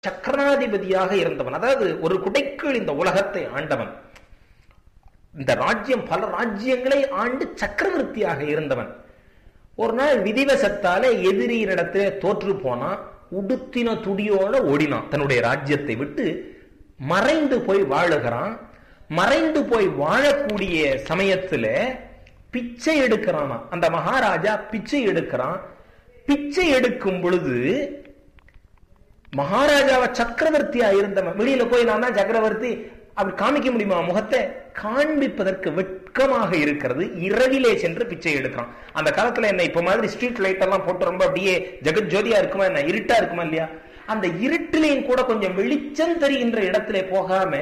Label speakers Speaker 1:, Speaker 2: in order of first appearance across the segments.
Speaker 1: சக்கராதிபதியாக இருந்தவன் அதாவது ஒரு குடைக்குள் இந்த உலகத்தை ஆண்டவன் இந்த ராஜ்யம் பல ராஜ்யங்களை ஆண்டு சக்கரவர்த்தியாக இருந்தவன் ஒரு நாள் விதிவசத்தால எதிரியினிடத்திலே தோற்று போனா உடுத்தின துடியோட ஓடினான் தன்னுடைய ராஜ்யத்தை விட்டு மறைந்து போய் வாழுகிறான் மறைந்து போய் வாழக்கூடிய சமயத்துல பிச்சை எடுக்கிறானா அந்த மகாராஜா பிச்சை எடுக்கிறான் பிச்சை எடுக்கும் பொழுது மகாராஜாவை சக்கரவர்த்தியா இருந்தவன் வெளியில போய் நான் தான் சக்கரவர்த்தி அப்படி காமிக்க முடியுமா முகத்தை காண்பிப்பதற்கு வெட்கமாக இருக்கிறது இரவிலே சென்று பிச்சை எடுக்கிறான் அந்த காலத்துல என்ன இப்ப மாதிரி ஸ்ட்ரீட் லைட் எல்லாம் போட்டு ரொம்ப அப்படியே ஜெகஜோதியா இருக்குமா என்ன இருட்டா இருக்குமா இல்லையா அந்த இருட்டிலையும் கூட கொஞ்சம் வெளிச்சம் தெரிகின்ற இடத்துல போகாம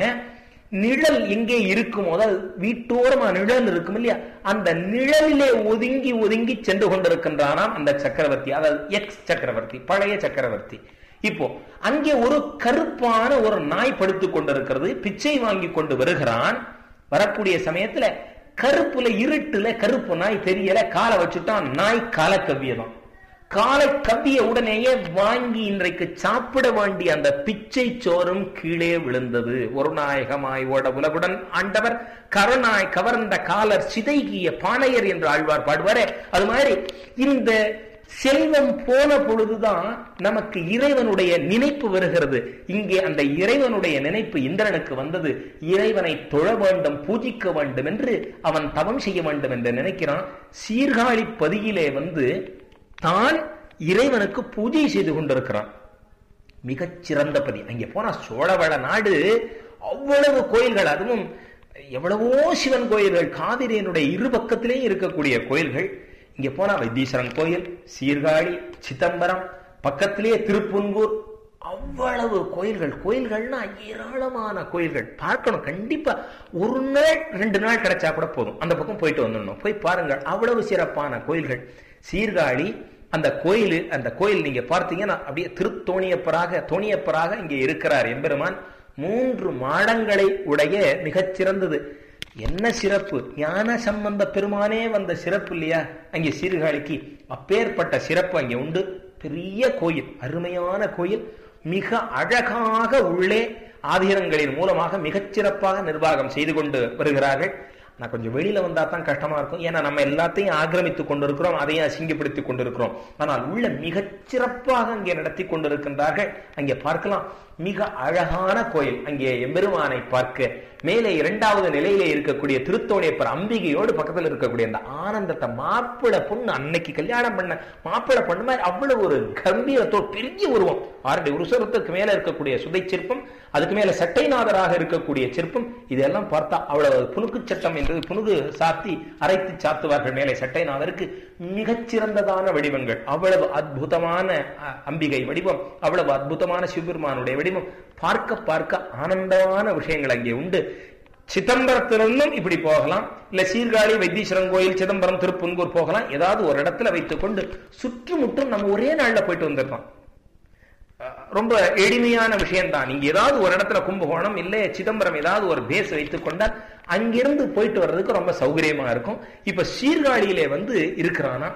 Speaker 1: நிழல் எங்கே இருக்குமோ அதாவது வீட்டோரமா நிழல் இருக்கும் இல்லையா அந்த நிழலிலே ஒதுங்கி ஒதுங்கி சென்று கொண்டிருக்கின்றானாம் அந்த சக்கரவர்த்தி அதாவது எக்ஸ் சக்கரவர்த்தி பழைய சக்கரவர்த்தி இப்போ அங்கே ஒரு கருப்பான ஒரு நாய் படுத்துக் கொண்டிருக்கிறது பிச்சை வாங்கி கொண்டு வருகிறான் வரக்கூடிய சமயத்துல கருப்புல இருட்டுல கருப்பு நாய் தெரியல காலை வச்சுட்டான் நாய் கால கவ்வியதான் காலை கவ்விய உடனேயே வாங்கி இன்றைக்கு சாப்பிட வேண்டிய அந்த பிச்சை சோறும் கீழே விழுந்தது ஒரு நாயகமாய் ஓட உலகுடன் ஆண்டவர் கருணாய் கவர்ந்த காலர் சிதைகிய பாணையர் என்று ஆழ்வார் பாடுவாரே அது மாதிரி இந்த செல்வம் போன பொழுதுதான் நமக்கு இறைவனுடைய நினைப்பு வருகிறது இங்கே அந்த இறைவனுடைய நினைப்பு இந்திரனுக்கு வந்தது இறைவனை தொழ வேண்டும் பூஜிக்க வேண்டும் என்று அவன் தவம் செய்ய வேண்டும் என்று நினைக்கிறான் சீர்காழி பதியிலே வந்து தான் இறைவனுக்கு பூஜை செய்து கொண்டிருக்கிறான் மிகச் சிறந்த பதி அங்கே போனா சோழவள நாடு அவ்வளவு கோயில்கள் அதுவும் எவ்வளவோ சிவன் கோயில்கள் காவிரியினுடைய இரு பக்கத்திலேயும் இருக்கக்கூடிய கோயில்கள் இங்க போனா வைத்தீஸ்வரன் கோயில் சீர்காழி சிதம்பரம் பக்கத்திலேயே திருப்புன்கூர் அவ்வளவு கோயில்கள் கோயில்கள்னா ஏராளமான கோயில்கள் பார்க்கணும் கண்டிப்பா ஒரு நாள் ரெண்டு நாள் கிடைச்சா கூட போதும் அந்த பக்கம் போயிட்டு வந்துடணும் போய் பாருங்கள் அவ்வளவு சிறப்பான கோயில்கள் சீர்காழி அந்த கோயில் அந்த கோயில் நீங்க பார்த்தீங்கன்னா அப்படியே திருத்தோணியப்பராக தோணியப்பராக இங்கே இருக்கிறார் எம்பெருமான் மூன்று மாடங்களை உடைய மிகச் சிறந்தது என்ன சிறப்பு ஞான சம்பந்த பெருமானே வந்த சிறப்பு இல்லையா அங்கே சீர்காழிக்கு அப்பேற்பட்ட சிறப்பு அங்கே உண்டு பெரிய கோயில் அருமையான கோயில் மிக அழகாக உள்ளே ஆதீனங்களின் மூலமாக மிகச் சிறப்பாக நிர்வாகம் செய்து கொண்டு வருகிறார்கள் நான் கொஞ்சம் வெளியில வந்தா தான் கஷ்டமா இருக்கும் ஏன்னா நம்ம எல்லாத்தையும் ஆக்கிரமித்துக் கொண்டிருக்கிறோம் அதையும் அசிங்கப்படுத்திக் கொண்டிருக்கிறோம் ஆனால் உள்ள மிகச் சிறப்பாக அங்கே நடத்தி கொண்டிருக்கின்றார்கள் அங்கே பார்க்கலாம் மிக அழகான கோயில் அங்கே எம்பெருமானை பார்க்க மேலே இரண்டாவது நிலையிலே இருக்கக்கூடிய திருத்தோணியப்பர் அம்பிகையோடு பக்கத்தில் இருக்கக்கூடிய அந்த ஆனந்தத்தை மாப்பிள பொண்ணு அன்னைக்கு கல்யாணம் பண்ண மாப்பிள பொண்ணு மாதிரி அவ்வளவு ஒரு கம்பீரத்தோடு பெரிய உருவம் ஆறடி உருசரத்துக்கு மேல இருக்கக்கூடிய சுதை சிற்பம் அதுக்கு மேல சட்டைநாதராக இருக்கக்கூடிய சிற்பம் இதெல்லாம் பார்த்தா அவ்வளவு புனுக்கு சட்டம் என்று புனுகு சாத்தி அரைத்து சாத்துவார்கள் மேலே சட்டைநாதருக்கு மிகச்சிறந்ததான வடிவங்கள் அவ்வளவு அற்புதமான அம்பிகை வடிவம் அவ்வளவு அற்புதமான சிவபெருமானுடைய வடிவம் பார்க்க பார்க்க ஆனந்தமான விஷயங்கள் அங்கே உண்டு சிதம்பரத்திலிருந்தும் இப்படி போகலாம் இல்ல சீர்காழி வைத்தீஸ்வரன் கோயில் சிதம்பரம் திருப்பூங்கூர் போகலாம் ஏதாவது ஒரு இடத்துல வைத்துக் கொண்டு சுற்றுமுற்றும் நம்ம ஒரே நாள்ல போயிட்டு வந்துடலாம் ரொம்ப எளிமையான விஷயம்தான் நீங்க ஏதாவது ஒரு இடத்துல கும்பகோணம் இல்ல சிதம்பரம் ஏதாவது ஒரு பேஸ் வைத்துக் கொண்டால் அங்கிருந்து போயிட்டு வர்றதுக்கு ரொம்ப சௌகரியமா இருக்கும் இப்ப சீர்காழியிலே வந்து இருக்கிறானா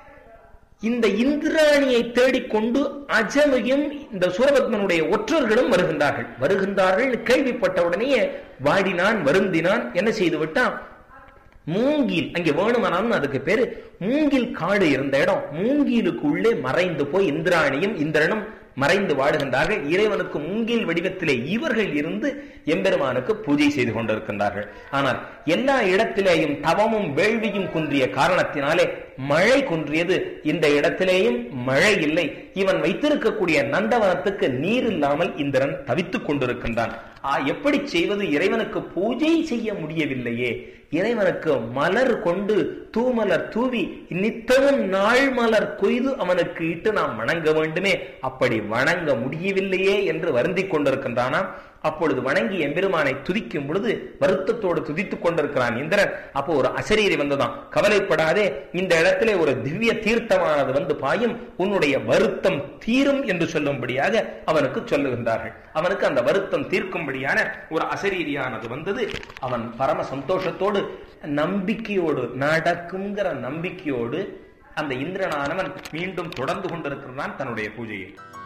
Speaker 1: இந்த இந்திராணியை தேடிக்கொண்டு அஜமையும் இந்த சூரபத்மனுடைய ஒற்றர்களும் வருகின்றார்கள் வருகின்றார்கள் கேள்விப்பட்ட உடனேயே வாடினான் வருந்தினான் என்ன செய்து விட்டான் மூங்கில் அங்கே வேணுமனான்னு அதுக்கு பேரு மூங்கில் காடு இருந்த இடம் மூங்கிலுக்கு உள்ளே மறைந்து போய் இந்திராணியும் இந்திரனும் மறைந்து வாடுகின்றார்கள் இறைவனுக்கு மூங்கில் வடிவத்திலே இவர்கள் இருந்து எம்பெருமானுக்கு பூஜை செய்து கொண்டிருக்கின்றார்கள் ஆனால் எல்லா இடத்திலேயும் தவமும் வேள்வியும் குன்றிய காரணத்தினாலே மழை குன்றியது இந்த இடத்திலேயும் மழை இல்லை இவன் வைத்திருக்கக்கூடிய நந்தவனத்துக்கு நீர் இல்லாமல் இந்திரன் தவித்துக் கொண்டிருக்கின்றான் எப்படி செய்வது இறைவனுக்கு பூஜை செய்ய முடியவில்லையே இறைவனுக்கு மலர் கொண்டு தூமலர் தூவி நித்தமும் நாள் மலர் கொய்து அவனுக்கு இட்டு நாம் வணங்க வேண்டுமே அப்படி வணங்க முடியவில்லையே என்று வருந்திக் கொண்டிருக்கின்றானாம் அப்பொழுது வணங்கி எம்பெருமானை துதிக்கும் பொழுது வருத்தத்தோடு துதித்துக் கொண்டிருக்கிறான் இந்திரன் அப்போ ஒரு அசரீரி வந்ததாம் கவலைப்படாதே இந்த இடத்திலே ஒரு திவ்ய தீர்த்தமானது வந்து பாயும் உன்னுடைய வருத்தம் தீரும் என்று சொல்லும்படியாக அவனுக்கு சொல்லுகின்றார்கள் அவனுக்கு அந்த வருத்தம் தீர்க்கும்படியான ஒரு அசரீரியானது வந்தது அவன் பரம சந்தோஷத்தோடு நம்பிக்கையோடு நடக்குங்கிற நம்பிக்கையோடு அந்த இந்திரனானவன் மீண்டும் தொடர்ந்து கொண்டிருக்கிறான் தன்னுடைய பூஜையை